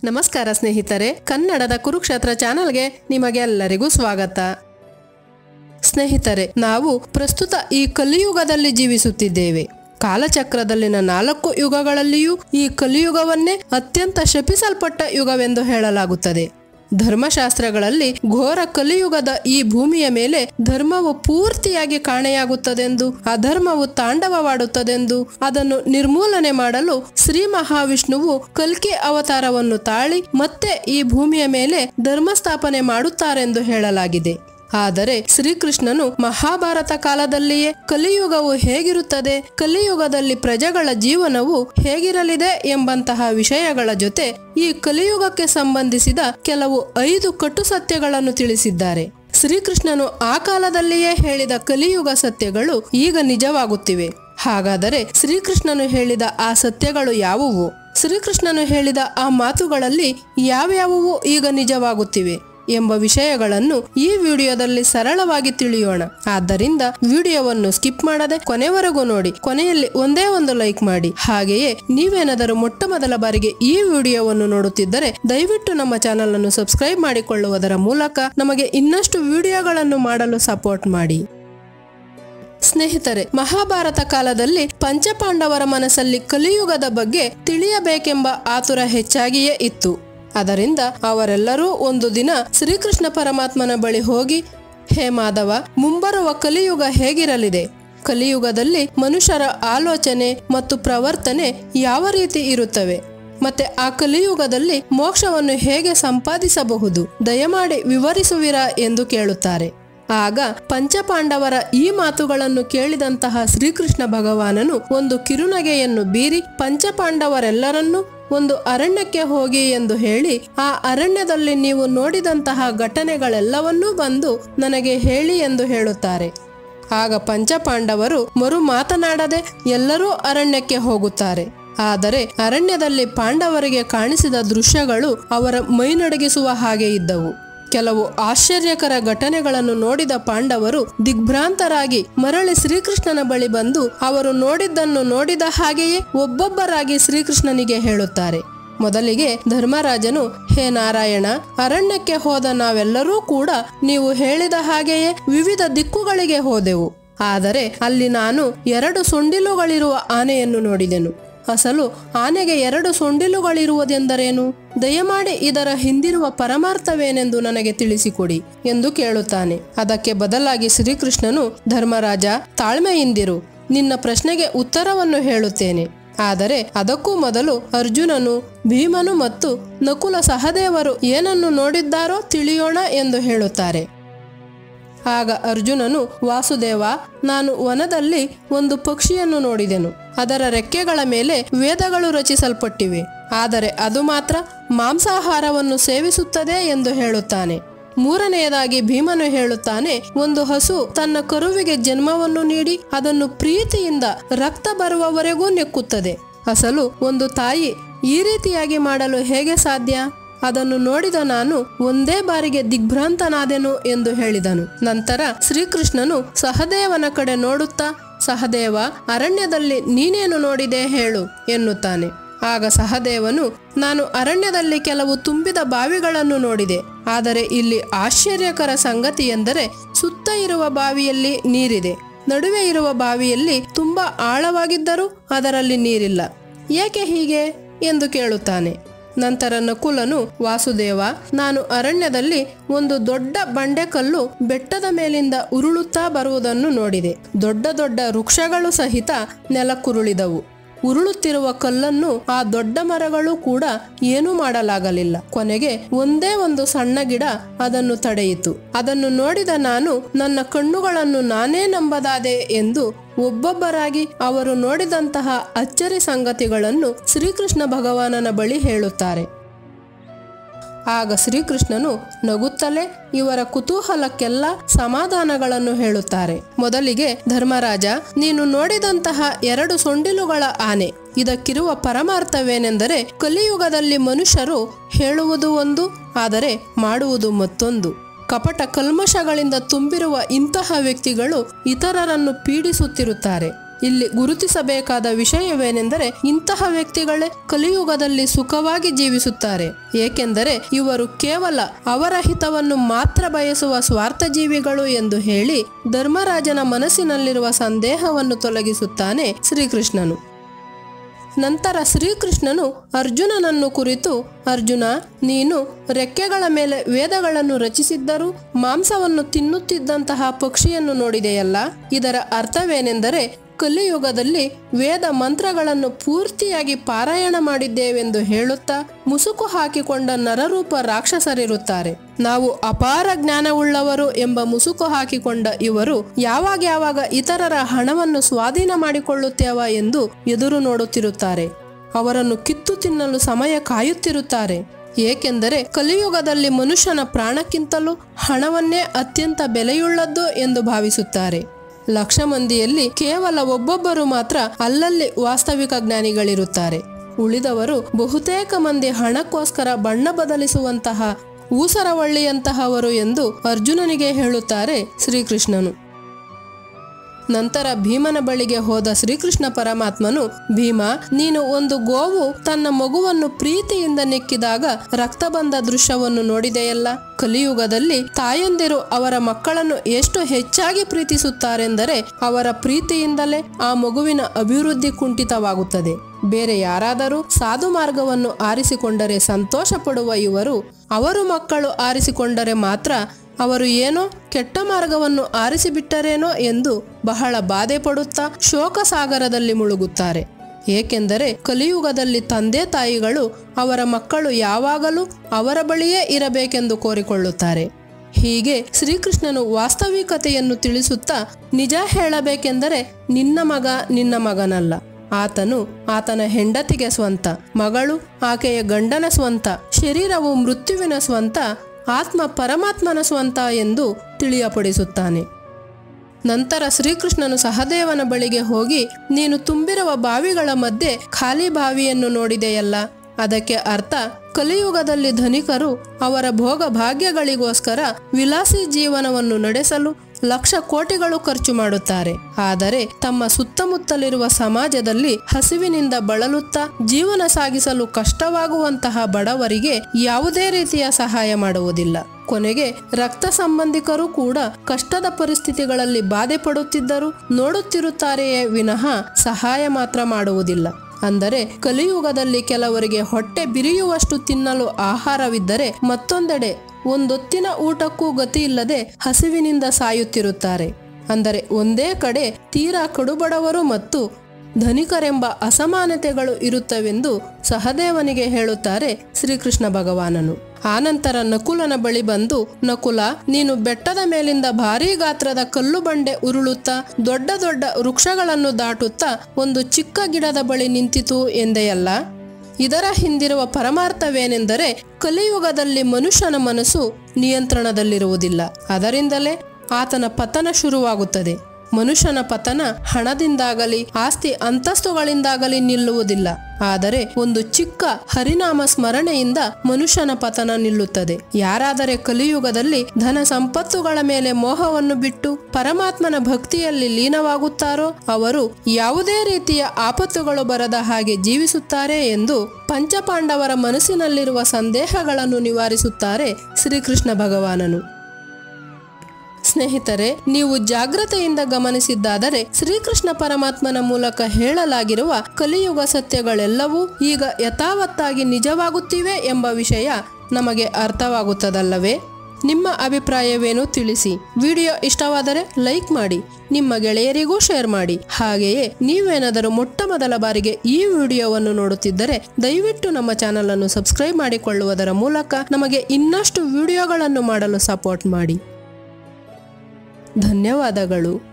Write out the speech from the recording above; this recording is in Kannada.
ನಮಸ್ಕಾರ ಸ್ನೇಹಿತರೆ ಕನ್ನಡದ ಕುರುಕ್ಷೇತ್ರ ಚಾನೆಲ್ಗೆ ನಿಮಗೆಲ್ಲರಿಗೂ ಸ್ವಾಗತ ಸ್ನೇಹಿತರೆ ನಾವು ಪ್ರಸ್ತುತ ಈ ಕಲಿಯುಗದಲ್ಲಿ ಜೀವಿಸುತ್ತಿದ್ದೇವೆ ಕಾಲಚಕ್ರದಲ್ಲಿನ ನಾಲ್ಕು ಯುಗಗಳಲ್ಲಿಯೂ ಈ ಕಲಿಯುಗವನ್ನೇ ಅತ್ಯಂತ ಶಪಿಸಲ್ಪಟ್ಟ ಯುಗವೆಂದು ಹೇಳಲಾಗುತ್ತದೆ ಧರ್ಮಶಾಸ್ತ್ರಗಳಲ್ಲಿ ಘೋರ ಕಲಿಯುಗದ ಈ ಭೂಮಿಯ ಮೇಲೆ ಧರ್ಮವು ಪೂರ್ತಿಯಾಗಿ ಕಾಣೆಯಾಗುತ್ತದೆಂದು ಅಧರ್ಮವು ತಾಂಡವವಾಡುತ್ತದೆಂದು ಅದನ್ನು ನಿರ್ಮೂಲನೆ ಮಾಡಲು ಶ್ರೀ ಮಹಾವಿಷ್ಣುವು ಕಲ್ಕಿ ಅವತಾರವನ್ನು ತಾಳಿ ಮತ್ತೆ ಈ ಭೂಮಿಯ ಮೇಲೆ ಧರ್ಮ ಸ್ಥಾಪನೆ ಮಾಡುತ್ತಾರೆಂದು ಹೇಳಲಾಗಿದೆ ಆದರೆ ಶ್ರೀಕೃಷ್ಣನು ಮಹಾಭಾರತ ಕಾಲದಲ್ಲಿಯೇ ಕಲಿಯುಗವು ಹೇಗಿರುತ್ತದೆ ಕಲಿಯುಗದಲ್ಲಿ ಪ್ರಜೆಗಳ ಜೀವನವು ಹೇಗಿರಲಿದೆ ಎಂಬಂತಹ ವಿಷಯಗಳ ಜೊತೆ ಈ ಕಲಿಯುಗಕ್ಕೆ ಸಂಬಂಧಿಸಿದ ಕೆಲವು ಐದು ಕಟು ಸತ್ಯಗಳನ್ನು ತಿಳಿಸಿದ್ದಾರೆ ಶ್ರೀಕೃಷ್ಣನು ಆ ಕಾಲದಲ್ಲಿಯೇ ಹೇಳಿದ ಕಲಿಯುಗ ಸತ್ಯಗಳು ಈಗ ನಿಜವಾಗುತ್ತಿವೆ ಹಾಗಾದರೆ ಶ್ರೀಕೃಷ್ಣನು ಹೇಳಿದ ಆ ಸತ್ಯಗಳು ಯಾವುವು ಶ್ರೀಕೃಷ್ಣನು ಹೇಳಿದ ಆ ಮಾತುಗಳಲ್ಲಿ ಯಾವ್ಯಾವುವು ಈಗ ನಿಜವಾಗುತ್ತಿವೆ ಎಂಬ ವಿಷಯಗಳನ್ನು ಈ ವಿಡಿಯೋದಲ್ಲಿ ಸರಳವಾಗಿ ತಿಳಿಯೋಣ ಆದ್ದರಿಂದ ವಿಡಿಯೋವನ್ನು ಸ್ಕಿಪ್ ಮಾಡದೆ ಕೊನೆವರೆಗೂ ನೋಡಿ ಕೊನೆಯಲ್ಲಿ ಒಂದೇ ಒಂದು ಲೈಕ್ ಮಾಡಿ ಹಾಗೆಯೇ ನೀವೇನಾದರೂ ಮೊಟ್ಟ ಮೊದಲ ಬಾರಿಗೆ ಈ ವಿಡಿಯೋವನ್ನು ನೋಡುತ್ತಿದ್ದರೆ ದಯವಿಟ್ಟು ನಮ್ಮ ಚಾನಲ್ ಅನ್ನು ಸಬ್ಸ್ಕ್ರೈಬ್ ಮಾಡಿಕೊಳ್ಳುವುದರ ಮೂಲಕ ನಮಗೆ ಇನ್ನಷ್ಟು ವಿಡಿಯೋಗಳನ್ನು ಮಾಡಲು ಸಪೋರ್ಟ್ ಮಾಡಿ ಸ್ನೇಹಿತರೆ ಮಹಾಭಾರತ ಕಾಲದಲ್ಲಿ ಪಂಚಪಾಂಡವರ ಮನಸ್ಸಲ್ಲಿ ಕಲಿಯುಗದ ಬಗ್ಗೆ ತಿಳಿಯಬೇಕೆಂಬ ಆತುರ ಹೆಚ್ಚಾಗಿಯೇ ಇತ್ತು ಅದರಿಂದ ಅವರೆಲ್ಲರೂ ಒಂದು ದಿನ ಶ್ರೀಕೃಷ್ಣ ಪರಮಾತ್ಮನ ಬಳಿ ಹೋಗಿ ಹೇ ಮಾಧವ ಮುಂಬರುವ ಕಲಿಯುಗ ಹೇಗಿರಲಿದೆ ಕಲಿಯುಗದಲ್ಲಿ ಮನುಷ್ಯರ ಆಲೋಚನೆ ಮತ್ತು ಪ್ರವರ್ತನೆ ಯಾವ ರೀತಿ ಇರುತ್ತವೆ ಮತ್ತೆ ಆ ಕಲಿಯುಗದಲ್ಲಿ ಮೋಕ್ಷವನ್ನು ಹೇಗೆ ಸಂಪಾದಿಸಬಹುದು ದಯಮಾಡಿ ವಿವರಿಸುವಿರಾ ಎಂದು ಕೇಳುತ್ತಾರೆ ಆಗ ಪಂಚಪಾಂಡವರ ಈ ಮಾತುಗಳನ್ನು ಕೇಳಿದಂತಹ ಶ್ರೀಕೃಷ್ಣ ಭಗವಾನನು ಒಂದು ಕಿರುನಗೆಯನ್ನು ಬೀರಿ ಪಂಚಪಾಂಡವರೆಲ್ಲರನ್ನೂ ಒಂದು ಅರಣ್ಯಕ್ಕೆ ಹೋಗಿ ಎಂದು ಹೇಳಿ ಆ ಅರಣ್ಯದಲ್ಲಿ ನೀವು ನೋಡಿದಂತಹ ಘಟನೆಗಳೆಲ್ಲವನ್ನೂ ಬಂದು ನನಗೆ ಹೇಳಿ ಎಂದು ಹೇಳುತ್ತಾರೆ ಆಗ ಪಂಚಪಾಂಡವರು ಮರು ಮಾತನಾಡದೆ ಎಲ್ಲರೂ ಅರಣ್ಯಕ್ಕೆ ಹೋಗುತ್ತಾರೆ ಆದರೆ ಅರಣ್ಯದಲ್ಲಿ ಪಾಂಡವರಿಗೆ ಕಾಣಿಸಿದ ದೃಶ್ಯಗಳು ಅವರ ಮೈನಡಗಿಸುವ ಹಾಗೆ ಇದ್ದವು ಕೆಲವು ಆಶ್ಚರ್ಯಕರ ಘಟನೆಗಳನ್ನು ನೋಡಿದ ಪಾಂಡವರು ದಿಗ್ಭ್ರಾಂತರಾಗಿ ಮರಳಿ ಶ್ರೀಕೃಷ್ಣನ ಬಳಿ ಬಂದು ಅವರು ನೋಡಿದ್ದನ್ನು ನೋಡಿದ ಹಾಗೆಯೇ ಒಬ್ಬೊಬ್ಬರಾಗಿ ಶ್ರೀಕೃಷ್ಣನಿಗೆ ಹೇಳುತ್ತಾರೆ ಮೊದಲಿಗೆ ಧರ್ಮರಾಜನು ಹೇ ನಾರಾಯಣ ಅರಣ್ಯಕ್ಕೆ ಹೋದ ನಾವೆಲ್ಲರೂ ಕೂಡ ನೀವು ಹೇಳಿದ ಹಾಗೆಯೇ ವಿವಿಧ ದಿಕ್ಕುಗಳಿಗೆ ಹೋದೆವು ಆದರೆ ಅಲ್ಲಿ ನಾನು ಎರಡು ಸೊಂಡಿಲುಗಳಿರುವ ಆನೆಯನ್ನು ನೋಡಿದೆನು ಅಸಲು ಆನೆಗೆ ಎರಡು ಸೊಂಡಿಲುಗಳಿರುವುದೆಂದರೇನು ದಯಮಾಡಿ ಇದರ ಹಿಂದಿರುವ ಪರಮಾರ್ಥವೇನೆಂದು ನನಗೆ ತಿಳಿಸಿಕೊಡಿ ಎಂದು ಕೇಳುತ್ತಾನೆ ಅದಕ್ಕೆ ಬದಲಾಗಿ ಶ್ರೀಕೃಷ್ಣನು ಧರ್ಮರಾಜ ತಾಳ್ಮೆಯಿಂದಿರು ನಿನ್ನ ಪ್ರಶ್ನೆಗೆ ಉತ್ತರವನ್ನು ಹೇಳುತ್ತೇನೆ ಆದರೆ ಅದಕ್ಕೂ ಮೊದಲು ಅರ್ಜುನನು ಭೀಮನು ಮತ್ತು ನಕುಲ ಸಹದೇವರು ಏನನ್ನು ನೋಡಿದ್ದಾರೋ ತಿಳಿಯೋಣ ಎಂದು ಹೇಳುತ್ತಾರೆ ಆಗ ಅರ್ಜುನನು ವಾಸುದೇವ ನಾನು ವನದಲ್ಲಿ ಒಂದು ಪಕ್ಷಿಯನ್ನು ನೋಡಿದೆನು ಅದರ ರೆಕ್ಕೆಗಳ ಮೇಲೆ ವೇದಗಳು ರಚಿಸಲ್ಪಟ್ಟಿವೆ ಆದರೆ ಅದು ಮಾತ್ರ ಮಾಂಸಾಹಾರವನ್ನು ಸೇವಿಸುತ್ತದೆ ಎಂದು ಹೇಳುತ್ತಾನೆ ಮೂರನೆಯದಾಗಿ ಭೀಮನು ಹೇಳುತ್ತಾನೆ ಒಂದು ಹಸು ತನ್ನ ಕರುವಿಗೆ ಜನ್ಮವನ್ನು ನೀಡಿ ಅದನ್ನು ಪ್ರೀತಿಯಿಂದ ರಕ್ತ ಬರುವವರೆಗೂ ನೆಕ್ಕುತ್ತದೆ ಅಸಲು ಒಂದು ತಾಯಿ ಈ ರೀತಿಯಾಗಿ ಮಾಡಲು ಹೇಗೆ ಸಾಧ್ಯ ಅದನ್ನು ನೋಡಿದ ನಾನು ಒಂದೇ ಬಾರಿಗೆ ದಿಗ್ಭ್ರಾಂತನಾದೆನು ಎಂದು ಹೇಳಿದನು ನಂತರ ಶ್ರೀಕೃಷ್ಣನು ಸಹದೇವನ ಕಡೆ ನೋಡುತ್ತಾ ಸಹದೇವ ಅರಣ್ಯದಲ್ಲಿ ನೀನೇನು ನೋಡಿದೆ ಹೇಳು ಎನ್ನುತ್ತಾನೆ ಆಗ ಸಹದೇವನು ನಾನು ಅರಣ್ಯದಲ್ಲಿ ಕೆಲವು ತುಂಬಿದ ಬಾವಿಗಳನ್ನು ನೋಡಿದೆ ಆದರೆ ಇಲ್ಲಿ ಆಶ್ಚರ್ಯಕರ ಸಂಗತಿ ಎಂದರೆ ಸುತ್ತ ಇರುವ ಬಾವಿಯಲ್ಲಿ ನೀರಿದೆ ನಡುವೆ ಇರುವ ಬಾವಿಯಲ್ಲಿ ತುಂಬಾ ಆಳವಾಗಿದ್ದರೂ ಅದರಲ್ಲಿ ನೀರಿಲ್ಲ ಏಕೆ ಹೀಗೆ ಎಂದು ಕೇಳುತ್ತಾನೆ ನಂತರ ನಕುಲನು ವಾಸುದೇವ ನಾನು ಅರಣ್ಯದಲ್ಲಿ ಒಂದು ದೊಡ್ಡ ಬಂಡೆಕಲ್ಲು ಬೆಟ್ಟದ ಮೇಲಿಂದ ಉರುಳುತ್ತಾ ಬರುವುದನ್ನು ನೋಡಿದೆ ದೊಡ್ಡ ದೊಡ್ಡ ವೃಕ್ಷಗಳು ಸಹಿತ ನೆಲಕ್ಕುರುಳಿದವು ಉರುಳುತ್ತಿರುವ ಕಲ್ಲನ್ನು ಆ ದೊಡ್ಡ ಮರಗಳು ಕೂಡ ಏನೂ ಮಾಡಲಾಗಲಿಲ್ಲ ಕೊನೆಗೆ ಒಂದೇ ಒಂದು ಸಣ್ಣ ಗಿಡ ಅದನ್ನು ತಡೆಯಿತು ಅದನ್ನು ನೋಡಿದ ನಾನು ನನ್ನ ಕಣ್ಣುಗಳನ್ನು ನಾನೇ ನಂಬದಾದೆ ಎಂದು ಒಬ್ಬೊಬ್ಬರಾಗಿ ಅವರು ನೋಡಿದಂತಹ ಅಚ್ಚರಿ ಸಂಗತಿಗಳನ್ನು ಶ್ರೀಕೃಷ್ಣ ಭಗವಾನನ ಬಳಿ ಹೇಳುತ್ತಾರೆ ಆಗ ಶ್ರೀಕೃಷ್ಣನು ನಗುತ್ತಲೇ ಇವರ ಕುತೂಹಲಕ್ಕೆಲ್ಲ ಸಮಾಧಾನಗಳನ್ನು ಹೇಳುತ್ತಾರೆ ಮೊದಲಿಗೆ ಧರ್ಮರಾಜ ನೀನು ನೋಡಿದಂತಹ ಎರಡು ಸೊಂಡಿಲುಗಳ ಆನೆ ಇದಕ್ಕಿರುವ ಪರಮಾರ್ಥವೇನೆಂದರೆ ಕಲಿಯುಗದಲ್ಲಿ ಮನುಷ್ಯರು ಹೇಳುವುದು ಒಂದು ಆದರೆ ಮಾಡುವುದು ಮತ್ತೊಂದು ಕಪಟ ಕಲ್ಮಶಗಳಿಂದ ತುಂಬಿರುವ ಇಂತಹ ವ್ಯಕ್ತಿಗಳು ಇತರರನ್ನು ಪೀಡಿಸುತ್ತಿರುತ್ತಾರೆ ಇಲ್ಲಿ ಗುರುತಿಸಬೇಕಾದ ವಿಷಯವೇನೆಂದರೆ ಇಂತಹ ವ್ಯಕ್ತಿಗಳೇ ಕಲಿಯುಗದಲ್ಲಿ ಸುಖವಾಗಿ ಜೀವಿಸುತ್ತಾರೆ ಏಕೆಂದರೆ ಇವರು ಕೇವಲ ಅವರ ಹಿತವನ್ನು ಮಾತ್ರ ಬಯಸುವ ಸ್ವಾರ್ಥಜೀವಿಗಳು ಎಂದು ಹೇಳಿ ಧರ್ಮರಾಜನ ಮನಸ್ಸಿನಲ್ಲಿರುವ ಸಂದೇಹವನ್ನು ತೊಲಗಿಸುತ್ತಾನೆ ಶ್ರೀಕೃಷ್ಣನು ನಂತರ ಶ್ರೀಕೃಷ್ಣನು ಅರ್ಜುನನನ್ನು ಕುರಿತು ಅರ್ಜುನ ನೀನು ರೆಕ್ಕೆಗಳ ಮೇಲೆ ವೇದಗಳನ್ನು ರಚಿಸಿದ್ದರೂ ಮಾಂಸವನ್ನು ತಿನ್ನುತ್ತಿದ್ದಂತಹ ಪಕ್ಷಿಯನ್ನು ನೋಡಿದೆಯಲ್ಲ ಇದರ ಅರ್ಥವೇನೆಂದರೆ ಕಲಿಯುಗದಲ್ಲಿ ವೇದ ಮಂತ್ರಗಳನ್ನು ಪೂರ್ತಿಯಾಗಿ ಪಾರಾಯಣ ಮಾಡಿದ್ದೇವೆಂದು ಹೇಳುತ್ತಾ ಮುಸುಕು ಹಾಕಿಕೊಂಡ ನರರೂಪ ರಾಕ್ಷಸರಿರುತ್ತಾರೆ ನಾವು ಅಪಾರ ಜ್ಞಾನವುಳ್ಳವರು ಎಂಬ ಮುಸುಕು ಹಾಕಿಕೊಂಡ ಇವರು ಯಾವಾಗ ಯಾವಾಗ ಇತರರ ಹಣವನ್ನು ಸ್ವಾಧೀನ ಮಾಡಿಕೊಳ್ಳುತ್ತೇವ ಎಂದು ಎದುರು ನೋಡುತ್ತಿರುತ್ತಾರೆ ಅವರನ್ನು ಕಿತ್ತು ತಿನ್ನಲು ಸಮಯ ಕಾಯುತ್ತಿರುತ್ತಾರೆ ಏಕೆಂದರೆ ಕಲಿಯುಗದಲ್ಲಿ ಮನುಷ್ಯನ ಪ್ರಾಣಕ್ಕಿಂತಲೂ ಹಣವನ್ನೇ ಅತ್ಯಂತ ಬೆಲೆಯುಳ್ಳದ್ದು ಎಂದು ಭಾವಿಸುತ್ತಾರೆ ಲಕ್ಷ ಮಂದಿಯಲ್ಲಿ ಕೇವಲ ಒಬ್ಬೊಬ್ಬರು ಮಾತ್ರ ಅಲ್ಲಲ್ಲಿ ವಾಸ್ತವಿಕ ಜ್ಞಾನಿಗಳಿರುತ್ತಾರೆ ಉಳಿದವರು ಬಹುತೇಕ ಮಂದಿ ಹಣಕ್ಕೋಸ್ಕರ ಬಣ್ಣ ಬದಲಿಸುವಂತಹ ಊಸರವಳ್ಳಿಯಂತಹವರು ಎಂದು ಅರ್ಜುನನಿಗೆ ಹೇಳುತ್ತಾರೆ ಶ್ರೀಕೃಷ್ಣನು ನಂತರ ಭೀಮನ ಬಳಿಗೆ ಹೋದ ಶ್ರೀಕೃಷ್ಣ ಪರಮಾತ್ಮನು ಭೀಮ ನೀನು ಒಂದು ಗೋವು ತನ್ನ ಮಗುವನ್ನು ಪ್ರೀತಿಯಿಂದ ನೆಕ್ಕಿದಾಗ ರಕ್ತ ಬಂದ ದೃಶ್ಯವನ್ನು ನೋಡಿದೆಯಲ್ಲ ಕಲಿಯುಗದಲ್ಲಿ ತಾಯಂದಿರು ಅವರ ಮಕ್ಕಳನ್ನು ಎಷ್ಟು ಹೆಚ್ಚಾಗಿ ಪ್ರೀತಿಸುತ್ತಾರೆಂದರೆ ಅವರ ಪ್ರೀತಿಯಿಂದಲೇ ಆ ಮಗುವಿನ ಅಭಿವೃದ್ಧಿ ಕುಂಠಿತವಾಗುತ್ತದೆ ಬೇರೆ ಯಾರಾದರೂ ಸಾಧು ಮಾರ್ಗವನ್ನು ಆರಿಸಿಕೊಂಡರೆ ಸಂತೋಷ ಪಡುವ ಇವರು ಅವರು ಮಕ್ಕಳು ಆರಿಸಿಕೊಂಡರೆ ಮಾತ್ರ ಅವರು ಏನೋ ಕೆಟ್ಟ ಮಾರ್ಗವನ್ನು ಆರಿಸಿಬಿಟ್ಟರೇನೋ ಎಂದು ಬಹಳ ಬಾಧೆ ಪಡುತ್ತಾ ಶೋಕ ಸಾಗರದಲ್ಲಿ ಮುಳುಗುತ್ತಾರೆ ಏಕೆಂದರೆ ಕಲಿಯುಗದಲ್ಲಿ ತಂದೆ ತಾಯಿಗಳು ಅವರ ಮಕ್ಕಳು ಯಾವಾಗಲೂ ಅವರ ಬಳಿಯೇ ಇರಬೇಕೆಂದು ಕೋರಿಕೊಳ್ಳುತ್ತಾರೆ ಹೀಗೆ ಶ್ರೀಕೃಷ್ಣನು ವಾಸ್ತವಿಕತೆಯನ್ನು ತಿಳಿಸುತ್ತಾ ನಿಜ ಹೇಳಬೇಕೆಂದರೆ ನಿನ್ನ ಮಗ ನಿನ್ನ ಮಗನಲ್ಲ ಆತನು ಆತನ ಹೆಂಡತಿಗೆ ಸ್ವಂತ ಮಗಳು ಆಕೆಯ ಗಂಡನ ಸ್ವಂತ ಶರೀರವು ಮೃತ್ಯುವಿನ ಸ್ವಂತ ಆತ್ಮ ಪರಮಾತ್ಮನ ಸ್ವಂತ ಎಂದು ತಿಳಿಯಪಡಿಸುತ್ತಾನೆ ನಂತರ ಶ್ರೀಕೃಷ್ಣನು ಸಹದೇವನ ಬಳಿಗೆ ಹೋಗಿ ನೀನು ತುಂಬಿರುವ ಬಾವಿಗಳ ಮಧ್ಯೆ ಖಾಲಿ ಬಾವಿಯನ್ನು ನೋಡಿದೆಯಲ್ಲ ಅದಕ್ಕೆ ಅರ್ಥ ಕಲಿಯುಗದಲ್ಲಿ ಧನಿಕರು ಅವರ ಭೋಗ ಭಾಗ್ಯಗಳಿಗೋಸ್ಕರ ವಿಲಾಸಿ ಜೀವನವನ್ನು ನಡೆಸಲು ಲಕ್ಷ ಕೋಟಿಗಳು ಖರ್ಚು ಮಾಡುತ್ತಾರೆ ಆದರೆ ತಮ್ಮ ಸುತ್ತಮುತ್ತಲಿರುವ ಸಮಾಜದಲ್ಲಿ ಹಸಿವಿನಿಂದ ಬಳಲುತ್ತಾ ಜೀವನ ಸಾಗಿಸಲು ಕಷ್ಟವಾಗುವಂತಹ ಬಡವರಿಗೆ ಯಾವುದೇ ರೀತಿಯ ಸಹಾಯ ಮಾಡುವುದಿಲ್ಲ ಕೊನೆಗೆ ರಕ್ತ ಸಂಬಂಧಿಕರು ಕೂಡ ಕಷ್ಟದ ಪರಿಸ್ಥಿತಿಗಳಲ್ಲಿ ಬಾಧೆ ಪಡುತ್ತಿದ್ದರೂ ನೋಡುತ್ತಿರುತ್ತಾರೆಯೇ ವಿನಃ ಸಹಾಯ ಮಾತ್ರ ಮಾಡುವುದಿಲ್ಲ ಅಂದರೆ ಕಲಿಯುಗದಲ್ಲಿ ಕೆಲವರಿಗೆ ಹೊಟ್ಟೆ ಬಿರಿಯುವಷ್ಟು ತಿನ್ನಲು ಆಹಾರವಿದ್ದರೆ ಮತ್ತೊಂದೆಡೆ ಒಂದೊತ್ತಿನ ಊಟಕ್ಕೂ ಗತಿ ಇಲ್ಲದೆ ಹಸಿವಿನಿಂದ ಸಾಯುತ್ತಿರುತ್ತಾರೆ ಅಂದರೆ ಒಂದೇ ಕಡೆ ತೀರಾ ಕಡುಬಡವರು ಮತ್ತು ಧನಿಕರೆಂಬ ಅಸಮಾನತೆಗಳು ಇರುತ್ತವೆಂದು ಸಹದೇವನಿಗೆ ಹೇಳುತ್ತಾರೆ ಶ್ರೀಕೃಷ್ಣ ಭಗವಾನನು ಆನಂತರ ನಕುಲನ ಬಳಿ ಬಂದು ನಕುಲ ನೀನು ಬೆಟ್ಟದ ಮೇಲಿಂದ ಭಾರೀ ಗಾತ್ರದ ಕಲ್ಲು ಬಂಡೆ ಉರುಳುತ್ತಾ ದೊಡ್ಡ ದೊಡ್ಡ ವೃಕ್ಷಗಳನ್ನು ದಾಟುತ್ತಾ ಒಂದು ಚಿಕ್ಕ ಗಿಡದ ಬಳಿ ನಿಂತಿತು ಎಂದೆಯಲ್ಲ ಇದರ ಹಿಂದಿರುವ ಪರಮಾರ್ಥವೇನೆಂದರೆ ಕಲಿಯುಗದಲ್ಲಿ ಮನುಷ್ಯನ ಮನಸ್ಸು ನಿಯಂತ್ರಣದಲ್ಲಿರುವುದಿಲ್ಲ ಅದರಿಂದಲೇ ಆತನ ಪತನ ಶುರುವಾಗುತ್ತದೆ ಮನುಷ್ಯನ ಪತನ ಹಣದಿಂದಾಗಲಿ ಆಸ್ತಿ ಅಂತಸ್ತುಗಳಿಂದಾಗಲಿ ನಿಲ್ಲುವುದಿಲ್ಲ ಆದರೆ ಒಂದು ಚಿಕ್ಕ ಹರಿನಾಮ ಸ್ಮರಣೆಯಿಂದ ಮನುಷ್ಯನ ಪತನ ನಿಲ್ಲುತ್ತದೆ ಯಾರಾದರೆ ಕಲಿಯುಗದಲ್ಲಿ ಧನ ಸಂಪತ್ತುಗಳ ಮೇಲೆ ಮೋಹವನ್ನು ಬಿಟ್ಟು ಪರಮಾತ್ಮನ ಭಕ್ತಿಯಲ್ಲಿ ಲೀನವಾಗುತ್ತಾರೋ ಅವರು ಯಾವುದೇ ರೀತಿಯ ಆಪತ್ತುಗಳು ಬರದ ಹಾಗೆ ಜೀವಿಸುತ್ತಾರೆ ಎಂದು ಪಂಚಪಾಂಡವರ ಮನಸ್ಸಿನಲ್ಲಿರುವ ಸಂದೇಹಗಳನ್ನು ನಿವಾರಿಸುತ್ತಾರೆ ಶ್ರೀಕೃಷ್ಣ ಭಗವಾನನು ಸ್ನೇಹಿತರೆ ನೀವು ಜಾಗ್ರತೆಯಿಂದ ಗಮನಿಸಿದ್ದಾದರೆ ಶ್ರೀಕೃಷ್ಣ ಪರಮಾತ್ಮನ ಮೂಲಕ ಹೇಳಲಾಗಿರುವ ಕಲಿಯುಗ ಸತ್ಯಗಳೆಲ್ಲವೂ ಈಗ ಯಥಾವತ್ತಾಗಿ ನಿಜವಾಗುತ್ತಿವೆ ಎಂಬ ವಿಷಯ ನಮಗೆ ಅರ್ಥವಾಗುತ್ತದಲ್ಲವೇ ನಿಮ್ಮ ಅಭಿಪ್ರಾಯವೇನು ತಿಳಿಸಿ ವಿಡಿಯೋ ಇಷ್ಟವಾದರೆ ಲೈಕ್ ಮಾಡಿ ನಿಮ್ಮ ಗೆಳೆಯರಿಗೂ ಶೇರ್ ಮಾಡಿ ಹಾಗೆಯೇ ನೀವೇನಾದರೂ ಮೊಟ್ಟ ಮೊದಲ ಬಾರಿಗೆ ಈ ವಿಡಿಯೋವನ್ನು ನೋಡುತ್ತಿದ್ದರೆ ದಯವಿಟ್ಟು ನಮ್ಮ ಚಾನಲ್ ಅನ್ನು ಸಬ್ಸ್ಕ್ರೈಬ್ ಮಾಡಿಕೊಳ್ಳುವುದರ ಮೂಲಕ ನಮಗೆ ಇನ್ನಷ್ಟು ವಿಡಿಯೋಗಳನ್ನು ಮಾಡಲು ಸಪೋರ್ಟ್ ಮಾಡಿ ಧನ್ಯವಾದಗಳು